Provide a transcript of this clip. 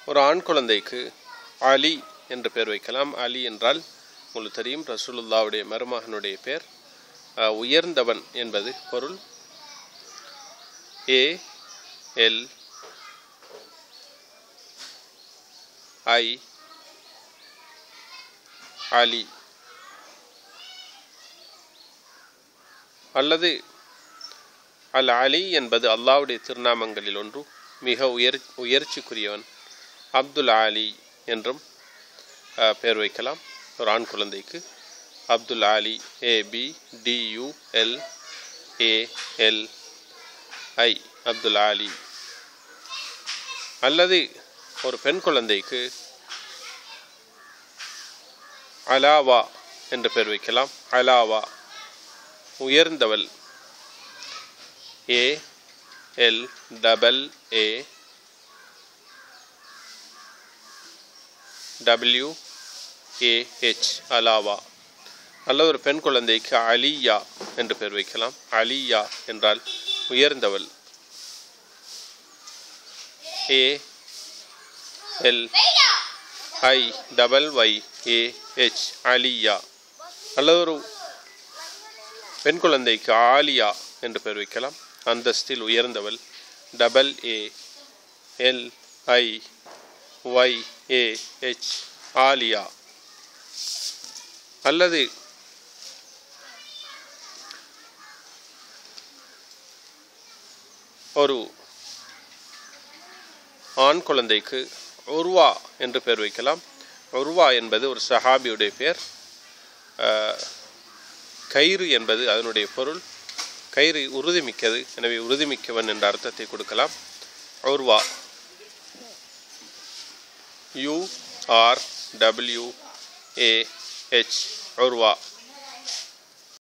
ஒரு ஆண் குழந்தைக்கு அலி என்று பெயர் வைக்கலாம் அலி என்றால் உங்களுக்கு தெரியும் ரசூலுல்லாவுடைய மருமகனுடைய பேர் அஹ், உயர்ந்தவன் என்பது பொருள் ஏ எல் ஐ அலி அல்லது அல் அலி என்பது அல்லாஹ்வுடைய திருநாமங்களில் ஒன்று மிக உயர் உயர்ச்சிக்குரியவன் அப்துல் அலி என்றும் அஹ், பெயர் வைக்கலாம் ஒரு ஆண் குழந்தைக்கு Abdul Ali A B D U L A L I Abdul Ali அல்லது ஒரு பெண் குழந்தைக்கு அலாவா என்று பெயர் வைக்கலாம் அலாவா உயர்ந்தவள் A L double A W A H Alawa அல்ல ஒரு பெண் குழந்தைக்கு அலியா என்று பெயர் வைக்கலாம் அலியா என்றால் உயர்ந்தவள் A L I double Y A H Aliya அல்லது ஒரு பெண் குழந்தைக்கு ஆலியா என்று பெயர் வைக்கலாம் அந்தஸ்தில் உயர்ந்தவள் double A L I Y A H Aaliya அல்லது ஒரு ஆண் குழந்தைக்கு உருவா என்று பெயர் வைக்கலாம் உருவா என்பது ஒரு சஹாபியுடைய பெயர் அஹ், கயிறு என்பது அதனுடைய பொருள் கயிறு உறுதிமிக்கது எனவே உறுதிமிக்கவன் என்ற அர்த்தத்தை கொடுக்கலாம் Urwa U R W A H உருவா